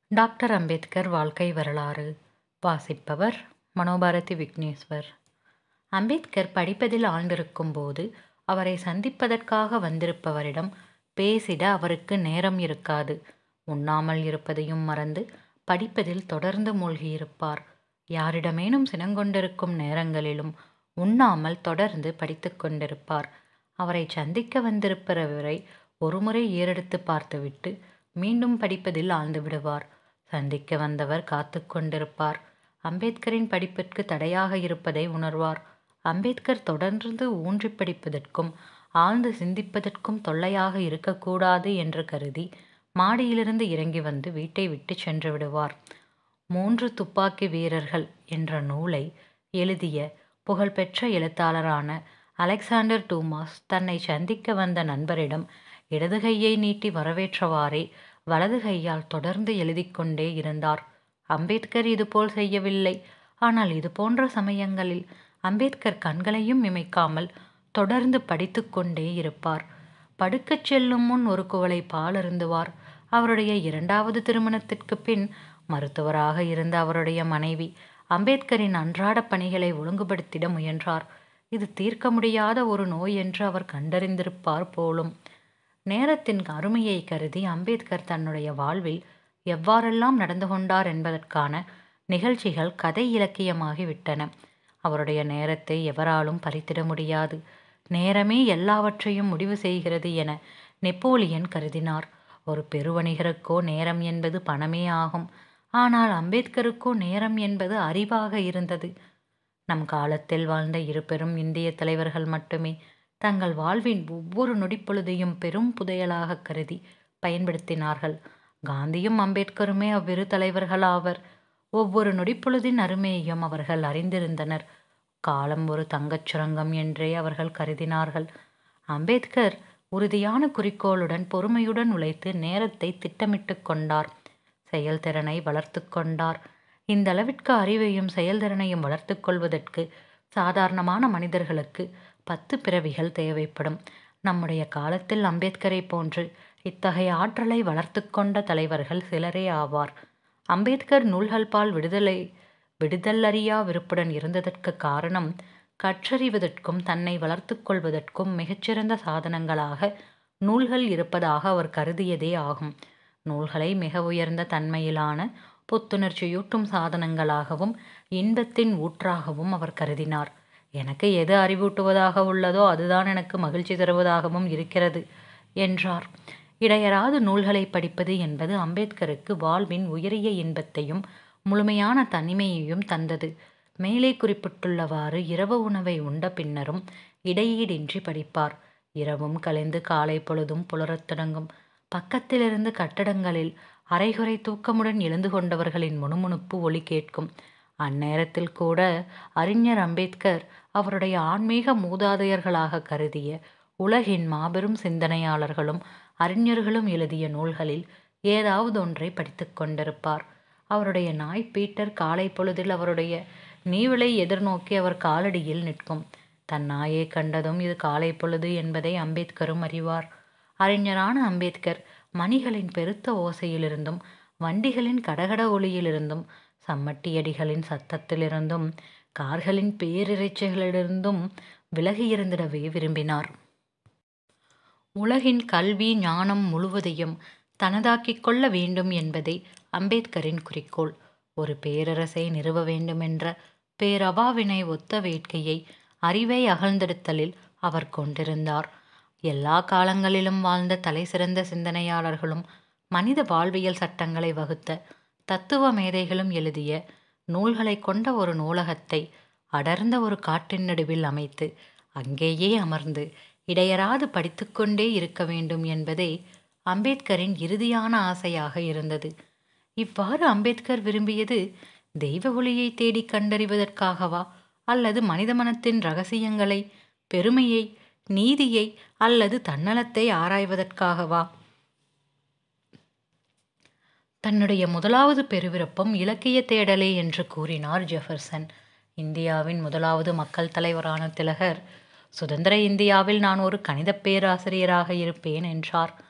doctor Ambedkar வாழ்க்கை வரலாறு வாசிப்பவர் மனோபாரதி விக்னேஸ்வர் அம்பேத்கர் படிப்பதில் ஆழ்ந்திருக்கும் போது அவரை சந்திப்பதற்காக வந்திருப்பவரிடம் பேசிட அவருக்கு நேரம் இருக்காது உண்ணாமல் இருப்பதையும் மறந்து படிப்பதில் தொடர்ந்து மூழ்கியிருப்பார் யாரிடமேனும் சினங்கொண்டிருக்கும் நேரங்களிலும் உண்ணாமல் தொடர்ந்து படித்து கொண்டிருப்பார் அவரை சந்திக்க வந்திருப்பவரை ஒருமுறை ஏறெடுத்து பார்த்துவிட்டு மீண்டும் படிப்பதில் ஆழ்ந்து விடுவார் சந்திக்க வந்தவர் காத்து கொண்டிருப்பார் அம்பேத்கரின் படிப்பிற்கு தடையாக இருப்பதை உணர்வார் அம்பேத்கர் தொடர்ந்து ஊன்றி படிப்பதற்கும் ஆழ்ந்து சிந்திப்பதற்கும் தொல்லையாக இருக்கக்கூடாது என்று கருதி மாடியிலிருந்து இறங்கி வந்து வீட்டை விட்டு சென்று விடுவார் மூன்று துப்பாக்கி வீரர்கள் என்ற நூலை எழுதிய புகழ்பெற்ற எழுத்தாளரான அலெக்சாண்டர் டூமாஸ் தன்னை சந்திக்க வந்த நண்பரிடம் இடது கையை நீட்டி வரவேற்றவாறே வலது கையால் தொடர்ந்து எழுதி கொண்டே இருந்தார் அம்பேத்கர் இதுபோல் செய்யவில்லை ஆனால் இது போன்ற சமயங்களில் அம்பேத்கர் கண்களையும் இமைக்காமல் தொடர்ந்து படித்து கொண்டே இருப்பார் படுக்கச் செல்லும் முன் ஒரு குவளை பால் அருந்துவார் அவருடைய இரண்டாவது திருமணத்திற்கு பின் மருத்துவராக இருந்த அவருடைய மனைவி அம்பேத்கரின் அன்றாட பணிகளை ஒழுங்குபடுத்திட முயன்றார் இது தீர்க்க முடியாத ஒரு நோய் என்று அவர் கண்டறிந்திருப்பார் போலும் நேரத்தின் அருமையை கருதி அம்பேத்கர் தன்னுடைய வாழ்வில் எவ்வாறெல்லாம் நடந்து கொண்டார் என்பதற்கான நிகழ்ச்சிகள் கதை இலக்கியமாகிவிட்டன அவருடைய நேரத்தை எவராலும் பறித்திட முடியாது நேரமே எல்லாவற்றையும் முடிவு செய்கிறது என நெப்போலியன் கருதினார் ஒரு பெருவணிகருக்கோ நேரம் என்பது பணமே ஆகும் ஆனால் அம்பேத்கருக்கோ நேரம் என்பது அறிவாக இருந்தது நம் காலத்தில் வாழ்ந்த இரு பெரும் இந்திய தலைவர்கள் மட்டுமே தங்கள் வாழ்வின் ஒவ்வொரு நொடிப்பொழுதையும் பெரும் புதையலாக கருதி பயன்படுத்தினார்கள் காந்தியும் அம்பேத்கருமே அவ்விரு தலைவர்கள் ஆவர் ஒவ்வொரு நொடிப்பொழுதின் அருமையையும் அவர்கள் அறிந்திருந்தனர் காலம் ஒரு தங்கச் சுரங்கம் என்றே அவர்கள் கருதினார்கள் அம்பேத்கர் உறுதியான குறிக்கோளுடன் பொறுமையுடன் உழைத்து நேரத்தை திட்டமிட்டு கொண்டார் செயல்திறனை வளர்த்து கொண்டார் இந்த அளவிற்கு அறிவையும் செயல்திறனையும் வளர்த்து கொள்வதற்கு சாதாரணமான மனிதர்களுக்கு பத்து பிறவிகள் தேவைப்படும் நம்முடைய காலத்தில் அம்பேத்கரை போன்று இத்தகைய ஆற்றலை வளர்த்து கொண்ட தலைவர்கள் சிலரே ஆவார் அம்பேத்கர் நூல்கள் பால் விடுதலை விடுதலறியா விருப்புடன் இருந்ததற்கு காரணம் கற்றறிவதற்கும் தன்னை வளர்த்து கொள்வதற்கும் மிகச்சிறந்த சாதனங்களாக நூல்கள் இருப்பதாக அவர் கருதியதே ஆகும் நூல்களை மிக உயர்ந்த தன்மையிலான புத்துணர்ச்சியூட்டும் சாதனங்களாகவும் இன்பத்தின் ஊற்றாகவும் அவர் கருதினார் எனக்கு எது அறிவூட்டுவதாக உள்ளதோ அதுதான் எனக்கு மகிழ்ச்சி தருவதாகவும் இருக்கிறது என்றார் இடையராது நூல்களை படிப்பது என்பது அம்பேத்கருக்கு வாழ்வின் உயரிய இன்பத்தையும் முழுமையான தனிமையையும் தந்தது மேலே குறிப்பிட்டுள்ளவாறு இரவு உணவை உண்ட பின்னரும் இடையீடின்றி படிப்பார் இரவும் கலைந்து காலை பொழுதும் புலரத் தொடங்கும் பக்கத்திலிருந்து கட்டடங்களில் அரைகுறை தூக்கமுடன் எழுந்து கொண்டவர்களின் முணுமுணுப்பு ஒலி கேட்கும் அந்நேரத்தில் கூட அறிஞர் அம்பேத்கர் அவருடைய ஆன்மீக மூதாதையர்களாக கருதிய உலகின் மாபெரும் சிந்தனையாளர்களும் அறிஞர்களும் எழுதிய நூல்களில் ஏதாவது ஒன்றை படித்து கொண்டிருப்பார் அவருடைய நாய் பீட்டர் காலை பொழுதில் அவருடைய நீவிலை எதிர்நோக்கி அவர் காலடியில் நிற்கும் தன் நாயை கண்டதும் இது காலை பொழுது என்பதை அம்பேத்கரும் அறிவார் அறிஞரான அம்பேத்கர் மணிகளின் பெருத்த ஓசையிலிருந்தும் வண்டிகளின் கடகட ஒளியிலிருந்தும் சம்மட்டியடிகளின் சத்தத்திலிருந்தும் கார்களின் பேரிரைச்சைகளிலிருந்தும் விலகியிருந்திடவே விரும்பினார் உலகின் கல்வி ஞானம் முழுவதையும் தனதாக்கிக் கொள்ள வேண்டும் என்பதே அம்பேத்கரின் குறிக்கோள் ஒரு பேரரசை நிறுவ வேண்டுமென்ற பேரவாவினை ஒத்த வேட்கையை அறிவை அகழ்ந்தெடுத்தலில் அவர் கொண்டிருந்தார் எல்லா காலங்களிலும் வாழ்ந்த தலைசிறந்த சிந்தனையாளர்களும் மனித வாழ்வியல் சட்டங்களை வகுத்த தத்துவ மேதைகளும் எழுதிய நூல்களை கொண்ட ஒரு நூலகத்தை அடர்ந்த ஒரு காட்டின் நடுவில் அமைத்து அங்கேயே அமர்ந்து இடையராது படித்துக்கொண்டே இருக்க வேண்டும் என்பதே அம்பேத்கரின் இறுதியான ஆசையாக இருந்தது இவ்வாறு அம்பேத்கர் விரும்பியது தெய்வ ஒளியை தேடி கண்டறிவதற்காகவா அல்லது மனித மனத்தின் ரகசியங்களை பெருமையை நீதியை அல்லது தன்னலத்தை ஆராய்வதற்காகவா தன்னுடைய முதலாவது பெருவிருப்பம் இலக்கிய தேடலே என்று கூறினார் ஜெஃபர்சன் இந்தியாவின் முதலாவது மக்கள் தலைவரான திலகர் சுதந்திர இந்தியாவில் நான் ஒரு கணித பேராசிரியராக இருப்பேன் என்றார்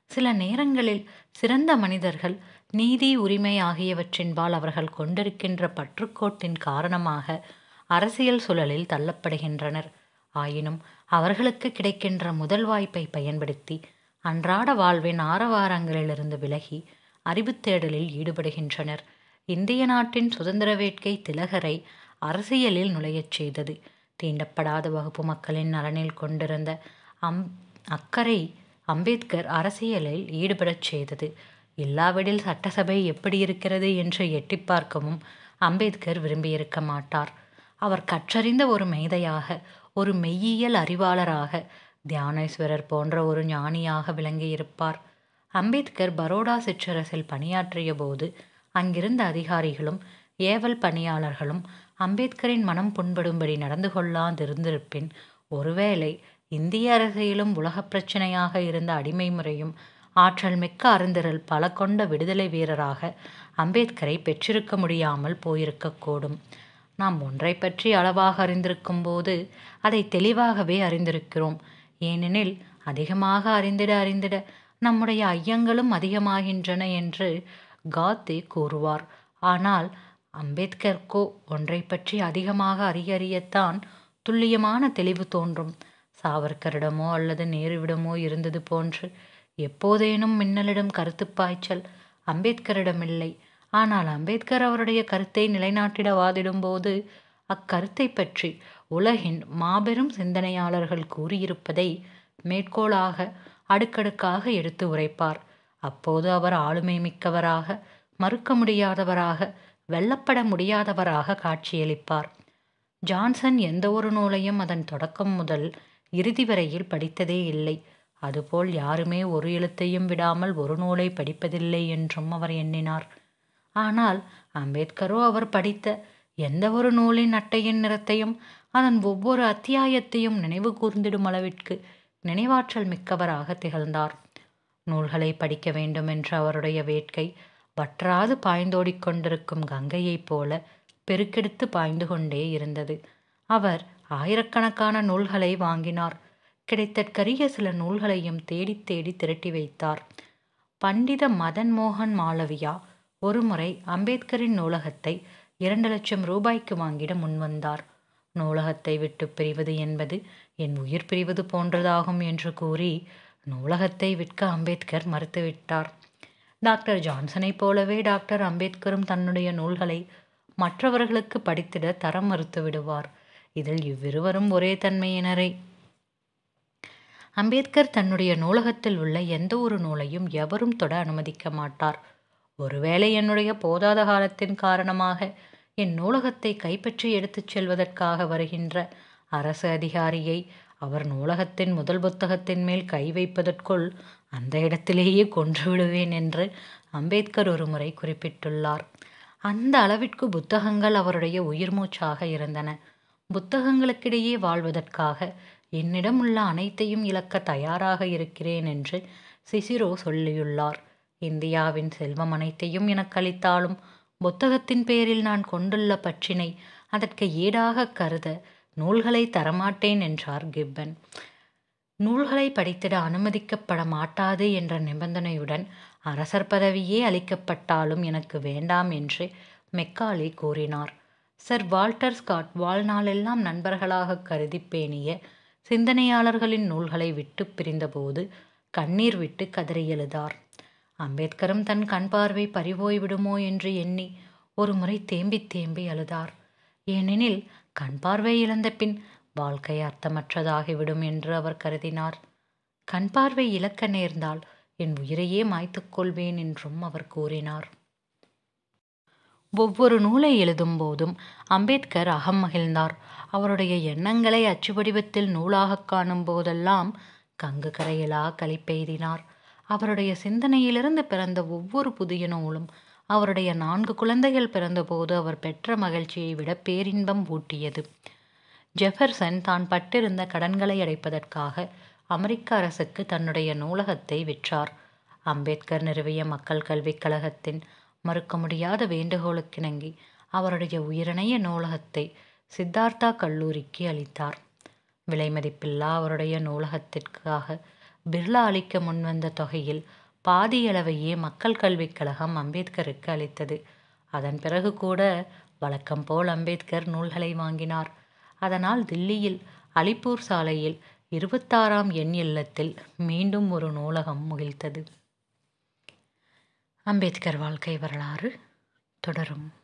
சில நேரங்களில் சிறந்த மனிதர்கள் நீதி உரிமை ஆகியவற்றின்பால் அவர்கள் கொண்டிருக்கின்ற பற்றுக்கோட்டின் காரணமாக அரசியல் சூழலில் தள்ளப்படுகின்றனர் ஆயினும் அவர்களுக்கு கிடைக்கின்ற முதல் வாய்ப்பை பயன்படுத்தி அன்றாட வாழ்வின் ஆரவாரங்களிலிருந்து விலகி அறிவுத் தேடலில் ஈடுபடுகின்றனர் இந்திய நாட்டின் சுதந்திர வேட்கை திலகரை அரசியலில் நுழையச் செய்தது தீண்டப்படாத வகுப்பு மக்களின் நலனில் கொண்டிருந்த அம் அக்கறை அம்பேத்கர் அரசியலில் ஈடுபடச் செய்தது இல்லாவிடில் சட்டசபை எப்படி இருக்கிறது என்று எட்டி பார்க்கவும் அம்பேத்கர் விரும்பியிருக்க மாட்டார் அவர் கற்றறிந்த ஒரு மேதையாக ஒரு மெய்யியல் அறிவாளராக தியானேஸ்வரர் போன்ற ஒரு ஞானியாக விளங்கியிருப்பார் அம்பேத்கர் பரோடா சிற்றரசில் பணியாற்றிய போது அங்கிருந்த அதிகாரிகளும் ஏவல் பணியாளர்களும் அம்பேத்கரின் மனம் புண்படும்படி நடந்து கொள்ளாதிருந்திருப்பின் ஒருவேளை இந்திய அரசியலும் உலகப் பிரச்சனையாக இருந்த அடிமை முறையும் ஆற்றல் மிக்க அருந்திரல் பல கொண்ட விடுதலை வீரராக அம்பேத்கரை பெற்றிருக்க முடியாமல் போயிருக்கக்கூடும் நாம் ஒன்றை பற்றி அளவாக அறிந்திருக்கும் போது அதை தெளிவாகவே அறிந்திருக்கிறோம் ஏனெனில் அதிகமாக அறிந்திட அறிந்திட நம்முடைய ஐயங்களும் அதிகமாகின்றன என்று காத்தே கூறுவார் ஆனால் அம்பேத்கர்க்கோ ஒன்றை பற்றி அதிகமாக அறிய அறியத்தான் துல்லியமான தெளிவு தோன்றும் சாவர்கரிடமோ அல்லது நேருவிடமோ இருந்தது போன்று எப்போதேனும் மின்னலிடம் கருத்து பாய்ச்சல் அம்பேத்கரிடமில்லை ஆனால் அம்பேத்கர் அவருடைய கருத்தை நிலைநாட்டிட வாதிடும்போது அக்கருத்தை பற்றி உலகின் மாபெரும் சிந்தனையாளர்கள் கூறியிருப்பதை மேற்கோளாக அடுக்கடுக்காக எடுத்து உரைப்பார் அப்போது அவர் ஆளுமை மிக்கவராக மறுக்க முடியாதவராக வெல்லப்பட முடியாதவராக காட்சியளிப்பார் ஜான்சன் எந்த ஒரு நூலையும் அதன் தொடக்கம் முதல் இறுதி வரையில் படித்ததே இல்லை அதுபோல் யாருமே ஒரு எழுத்தையும் விடாமல் ஒரு நூலை படிப்பதில்லை என்றும் அவர் எண்ணினார் ஆனால் அம்பேத்கரோ அவர் படித்த எந்த ஒரு நூலின் அட்டையின் நிறத்தையும் அதன் ஒவ்வொரு அத்தியாயத்தையும் நினைவு கூர்ந்திடும் அளவிற்கு நினைவாற்றல் மிக்கவராக திகழ்ந்தார் நூல்களை படிக்க வேண்டும் என்ற அவருடைய வேட்கை வற்றாது பாய்ந்தோடிக் கொண்டிருக்கும் கங்கையைப் போல பெருக்கெடுத்து பாய்ந்து கொண்டே இருந்தது அவர் ஆயிரக்கணக்கான நூல்களை வாங்கினார் கிடைத்தற்கரிய சில நூல்களையும் தேடி தேடி திரட்டி வைத்தார் பண்டித மதன் மோகன் மாளவியா ஒருமுறை அம்பேத்கரின் நூலகத்தை இரண்டு லட்சம் ரூபாய்க்கு வாங்கிட முன்வந்தார் நூலகத்தை விட்டு பிரிவது என்பது என் உயிர் பிரிவது போன்றதாகும் என்று கூறி நூலகத்தை விற்க அம்பேத்கர் மறுத்துவிட்டார் டாக்டர் ஜான்சனைப் போலவே டாக்டர் அம்பேத்கரும் தன்னுடைய நூல்களை மற்றவர்களுக்கு படித்திட தரம் மறுத்து விடுவார் இதில் இவ்விருவரும் ஒரே தன்மையினரே அம்பேத்கர் தன்னுடைய நூலகத்தில் உள்ள எந்த ஒரு நூலையும் எவரும் தொட அனுமதிக்க மாட்டார் ஒருவேளை என்னுடைய போதாத காலத்தின் காரணமாக என் நூலகத்தை கைப்பற்றி எடுத்துச் செல்வதற்காக வருகின்ற அரசு அதிகாரியை அவர் நூலகத்தின் முதல் புத்தகத்தின் மேல் கை வைப்பதற்குள் அந்த இடத்திலேயே கொன்று விடுவேன் என்று அம்பேத்கர் ஒரு முறை குறிப்பிட்டுள்ளார் அந்த அளவிற்கு புத்தகங்கள் அவருடைய உயிர் மூச்சாக இருந்தன புத்தகங்களுக்கிடையே வாழ்வதற்காக என்னிடம் உள்ள அனைத்தையும் இழக்க தயாராக இருக்கிறேன் என்று சிசிரோ சொல்லியுள்ளார் இந்தியாவின் செல்வம் அனைத்தையும் எனக்கு அளித்தாலும் புத்தகத்தின் பேரில் நான் கொண்டுள்ள பற்றினை அதற்கு ஈடாக கருத நூல்களை தரமாட்டேன் என்றார் கிப்பன் நூல்களை படித்திட அனுமதிக்கப்பட மாட்டாது என்ற நிபந்தனையுடன் அரசர் பதவியே அளிக்கப்பட்டாலும் எனக்கு வேண்டாம் என்று மெக்காலி கூறினார் சர் வால்டர் ஸ்காட் வாழ்நாளெல்லாம் நண்பர்களாக கருதி பேணிய சிந்தனையாளர்களின் நூல்களை விட்டு பிரிந்தபோது கண்ணீர் விட்டு கதறி எழுதார் அம்பேத்கரும் தன் கண் பார்வை பறிபோய் விடுமோ என்று எண்ணி ஒரு முறை தேம்பி தேம்பி அழுதார் ஏனெனில் கண் பார்வை இழந்த பின் வாழ்க்கை அர்த்தமற்றதாகிவிடும் என்று அவர் கருதினார் கண் பார்வை இழக்க நேர்ந்தால் என் உயிரையே மாய்த்துக் கொள்வேன் என்றும் அவர் கூறினார் ஒவ்வொரு நூலை எழுதும் போதும் அம்பேத்கர் அகம் மகிழ்ந்தார் அவருடைய எண்ணங்களை அச்சு வடிவத்தில் நூலாகக் காணும் போதெல்லாம் கங்கு கரையிலா களிப்பெய்தினார் அவருடைய சிந்தனையிலிருந்து பிறந்த ஒவ்வொரு புதிய நூலும் அவருடைய நான்கு குழந்தைகள் பிறந்தபோது அவர் பெற்ற மகிழ்ச்சியை விட பேரின்பம் ஊட்டியது ஜெஃபர்சன் தான் பட்டிருந்த கடன்களை அடைப்பதற்காக அமெரிக்க அரசுக்கு தன்னுடைய நூலகத்தை விற்றார் அம்பேத்கர் நிறுவிய மக்கள் கல்விக் கழகத்தின் மறுக்க முடியாத வேண்டுகோளுக்கிணங்கி அவருடைய உயிரிணைய நூலகத்தை சித்தார்த்தா கல்லூரிக்கு அளித்தார் விலைமதிப்பில்லா அவருடைய நூலகத்திற்காக பிர்லா அளிக்க முன்வந்த தொகையில் பாதியளவையே மக்கள் கல்விக் கழகம் அம்பேத்கருக்கு அளித்தது அதன் பிறகு கூட வழக்கம் போல் அம்பேத்கர் நூல்களை வாங்கினார் அதனால் தில்லியில் அலிப்பூர் சாலையில் இருபத்தாறாம் எண் இல்லத்தில் மீண்டும் ஒரு நூலகம் முகிழ்த்தது அம்பேத்கர் வாழ்க்கை வரலாறு தொடரும்